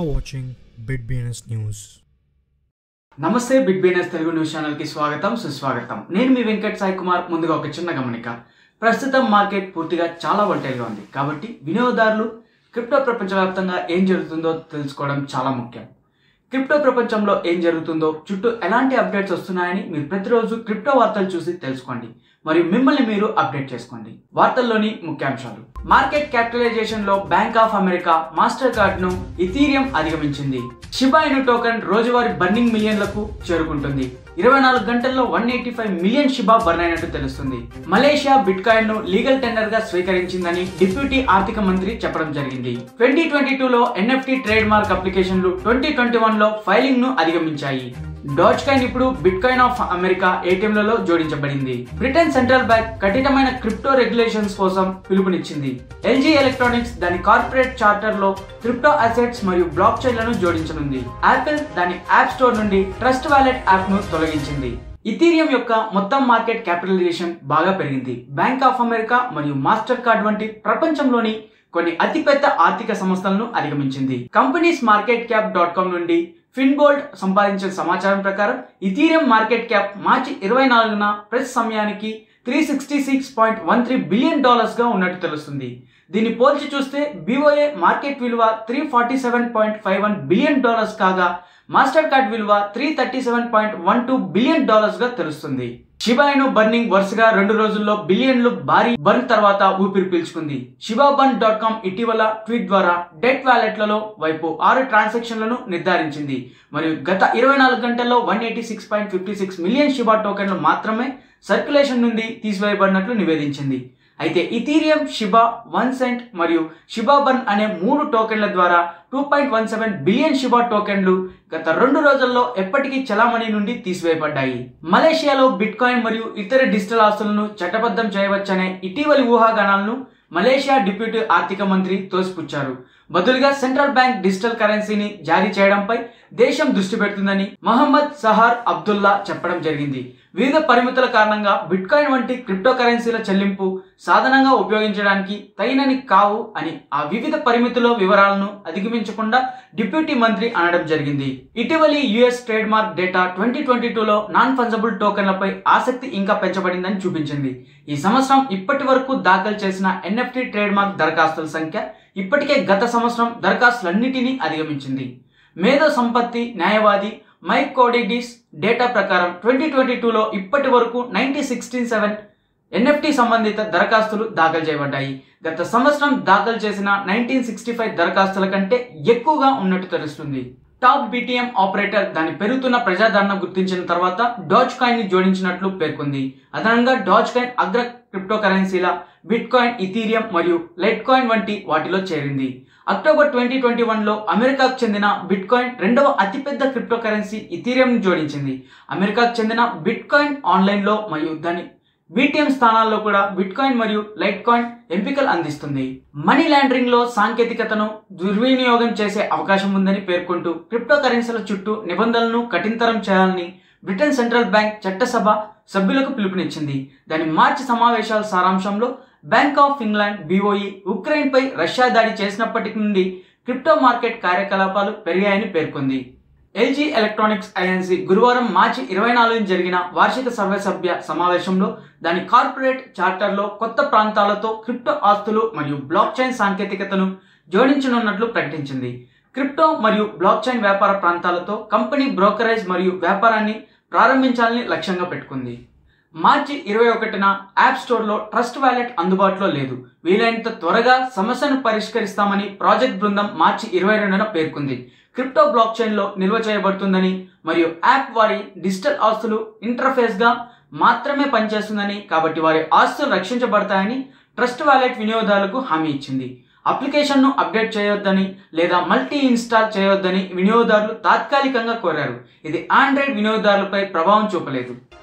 are watching BitBNS News. నమస్తే big business Telugu news ఛానల్కి స్వాగతం సుస్వాగతం నేను మీ వెంకట్ సాయి కుమార్ ముందుగా ఒక చిన్న గమనిక ప్రస్తుతం మార్కెట్ పూర్తిగా చాలా వోల్టైల్గా ఉంది కాబట్టి వినియోగదారులు క్రిప్టో ప్రపంచవ్యాప్తంగా ఏం జరుగుతుందో తెలుసుకోవడం చాలా ముఖ్యం క్రిప్టో ప్రపంచంలో ఏం జరుగుతుందో చుట్టూ ఎలాంటి అప్డేట్స్ వస్తున్నాయని మీరు ప్రతిరోజు క్రిప్టో వార్తలు చూసి తెలుసుకోండి మరియు మిమ్మల్ని మీరు అప్డేట్ చేసుకోండి వార్తల్లోని ముఖ్యాంశాలు మార్కెట్ క్యాపిటలైజేషన్ లో bank of America Mastercard ను ఇథీరియం అధిగమించింది షిబాయిను టోకెన్ రోజువారీ బర్నింగ్ మిలియన్లకు చేరుకుంటుంది ఇరవై నాలుగు గంటల్లో one eighty five million Shiba burn అయినట్టు తెలుస్తుంది మలేషియా బిట్ కాయిన్ ను లీగల్ టెండర్ గా స్వీకరించిందని డిప్యూటీ ఆర్థిక మంత్రి చెప్పడం జరిగింది ట్వంటీ ట్వంటీ టూలో ఎన్ఎఫ్టీ ట్రేడ్ మార్క్ అప్లికేషన్లు ట్వంటీ ట్వంటీ వన్ లో ఫైలింగ్ ను అధిగమించాయి డాచ్ కాయిన్ ఇప్పుడు బిట్ కాయిన్ ఆఫ్ అమెరికా ఏటీఎంలలో జోడించబడింది బ్రిటన్ సెంట్రల్ బ్యాంక్ కఠినమైన క్రిప్టో రెగ్యులేషన్స్ కోసం పిలుపునిచ్చింది ఎల్జీ ఎలక్ట్రానిక్స్ దాని కార్పొరేట్ చార్టర్ లో క్రిప్టో అసెట్స్ మరియు బ్లాక్ చైన్లను జోడించనుంది యాపిల్ దాని యాప్ స్టోర్ నుండి ట్రస్ట్ వాలెట్ యాప్ ను తొలగించింది ఇథీరియం యొక్క మొత్తం మార్కెట్ క్యాపిటలైజేషన్ బాగా పెరిగింది బ్యాంక్ ఆఫ్ అమెరికా మరియు మాస్టర్ కార్డ్ వంటి ప్రపంచంలోని కొన్ని అతిపెద్ద ఆర్థిక సంస్థలను అధిగమించింది companies market cap dot com నుండి ఫిన్బోల్డ్ సంపాదించిన సమాచారం ప్రకారం ఇథీరియం మార్కెట్ క్యాప్ మార్చి ఇరవై నాలుగున ప్రెస్ సమయానికి three sixty six point one three billion డాలర్స్గా ఉన్నట్టు తెలుస్తుంది దీన్ని పోల్చి చూస్తే బీఓఏ మార్కెట్ విలువ three forty seven point five one billion dollars కాగా మాస్టర్ కార్డ్ విలువ three thirty seven point one two billion డాలర్స్గా తెలుస్తుంది షిబాయిను బర్నింగ్ వరుసగా రెండు రోజుల్లో బిలియన్లు భారీ బర్న్ తర్వాత ఊపిరి పీల్చుకుంది షిబాబన్ డాట్ కామ్ ఇటీవల ట్వీట్ ద్వారా డెట్ వ్యాలెట్లలో వైపు ఆరు ట్రాన్సాక్షన్లను నిర్ధారించింది మరియు గత ఇరవై నాలుగు గంటల్లో one eighty six point fifty six million Shiba టోకెన్లు మాత్రమే సర్క్యులేషన్ నుండి తీసివేయబడినట్లు నివేదించింది అయితే ఇథీరియం షిబా వన్ సెంట్ మరియు షిబా బర్న్ అనే మూడు టోకెన్ల ద్వారా two point one seven billion Shiba టోకెన్లు గత రెండు రోజుల్లో ఎప్పటికీ చలామణి నుండి తీసివేయబడ్డాయి మలేషియాలో బిట్ కాయిన్ మరియు ఇతర డిజిటల్ ఆస్తులను చట్టబద్ధం చేయవచ్చనే ఇటీవలి ఊహాగానాలను మలేషియా డిప్యూటీ ఆర్థిక మంత్రి తోసిపుచ్చారు బదులుగా సెంట్రల్ బ్యాంక్ డిజిటల్ కరెన్సీని జారీ చేయడంపై దేశం దృష్టి పెడుతుందని మహమ్మద్ సహార్ అబ్దుల్లా చెప్పడం జరిగింది వివిధ పరిమితుల కారణంగా బిట్ కాయిన్ వంటి క్రిప్టో కరెన్సీల చెల్లింపు సాధనంగా ఉపయోగించడానికి తగినని కావు అని ఆ వివిధ పరిమితుల వివరాలను అధిగమించకుండా డిప్యూటీ మంత్రి అనడం జరిగింది ఇటీవలి US trademark data twenty twenty టూలో నాన్ ఫంజబుల్ టోకెన్లపై ఆసక్తి ఇంకా పెంచబడిందని చూపించింది ఈ సంవత్సరం ఇప్పటి వరకు దాఖలు చేసిన ఎన్ఎఫ్టీ ట్రేడ్ మార్క్ దరఖాస్తుల సంఖ్య ఇప్పటికే గత సంవత్సరం దరఖాస్తులన్నిటినీ అధిగమించింది మేధో సంపత్తి న్యాయవాది మైక్ కోడిడిస్ డేటా ప్రకారం ట్వంటీ ట్వంటీ టూలో ఇప్పటి వరకు నైన్టీ సిక్స్టీన్ సెవెన్ ఎన్ఎఫ్టీ సంబంధిత దరఖాస్తులు దాఖలు చేయబడ్డాయి గత సంవత్సరం దాఖలు చేసిన నైన్టీన్ సిక్స్టీ ఫైవ్ దరఖాస్తుల కంటే ఎక్కువగా ఉన్నట్టు తెలుస్తుంది టాప్ బీటీఎం ఆపరేటర్ దాని పెరుగుతున్న ప్రజాదరణ గుర్తించిన తర్వాత డాచ్ కాయిన్ ని జోడించినట్లు పేర్కొంది అదనంగా డాచ్ కాయిన్ అగ్ర క్రిప్టో కరెన్సీల బిట్ కాయిన్ ఇథీరియం మరియు లైట్ కాయిన్ వంటి వాటిలో చేరింది అక్టోబర్ ట్వంటీ ట్వంటీ వన్లో అమెరికాకు చెందిన బిట్ కాయిన్ రెండవ అతిపెద్ద క్రిప్టో కరెన్సీ ఇథీరియం జోడించింది అమెరికాకు చెందిన బిట్ కాయిన్ ఆన్లైన్లో మరియు దాని బీటీఎం స్థానాల్లో కూడా బిట్ కాయిన్ మరియు లైట్ కాయిన్ ఎంపికలు అందిస్తుంది మనీ లాండరింగ్ లో సాంకేతికతను దుర్వినియోగం చేసే అవకాశం ఉందని పేర్కొంటూ క్రిప్టో కరెన్సీల చుట్టూ నిబంధనలను కఠినతరం చేయాలని బ్రిటన్ సెంట్రల్ బ్యాంక్ చట్టసభ సభ్యులకు పిలుపునిచ్చింది దాని మార్చి సమావేశాల సారాంశంలో bank of England BOE Ukraine పై రష్యా దాడి చేసినప్పటి నుండి క్రిప్టో మార్కెట్ కార్యకలాపాలు పెరిగాయని పేర్కొంది ఎల్జీ ఎలక్ట్రానిక్స్ ఐఎన్సీ గురువారం మార్చి ఇరవై నాలుగున జరిగిన వార్షిక సర్వసభ్య సమావేశంలో దాని కార్పొరేట్ చార్టర్లో కొత్త ప్రాంతాలతో క్రిప్టో ఆస్తులు మరియు బ్లాక్ చైన్ సాంకేతికతను జోడించనున్నట్లు ప్రకటించింది క్రిప్టో మరియు బ్లాక్ చైన్ వ్యాపార ప్రాంతాలతో కంపెనీ బ్రోకరేజ్ మరియు వ్యాపారాన్ని ప్రారంభించాలని లక్ష్యంగా పెట్టుకుంది మార్చి ఇరవై ఒకటిన యాప్ స్టోర్లో ట్రస్ట్ వ్యాలెట్ అందుబాటులో లేదు వీలైనంత త్వరగా సమస్యను పరిష్కరిస్తామని ప్రాజెక్ట్ బృందం మార్చి ఇరవై రెండున పేర్కొంది క్రిప్టో బ్లాక్ చైన్లో నిల్వ చేయబడుతుందని మరియు యాప్ వారి డిజిటల్ ఆస్తులు ఇంటర్ఫేస్గా మాత్రమే పనిచేస్తుందని కాబట్టి వారి ఆస్తులు రక్షించబడతాయని ట్రస్ట్ వ్యాలెట్ వినియోగదారులకు హామీ ఇచ్చింది అప్లికేషన్ను అప్డేట్ చేయొద్దని లేదా మల్టీ ఇన్స్టాల్ చేయొద్దని వినియోగదారులు తాత్కాలికంగా కోరారు ఇది ఆండ్రాయిడ్ వినియోగదారులపై ప్రభావం చూపలేదు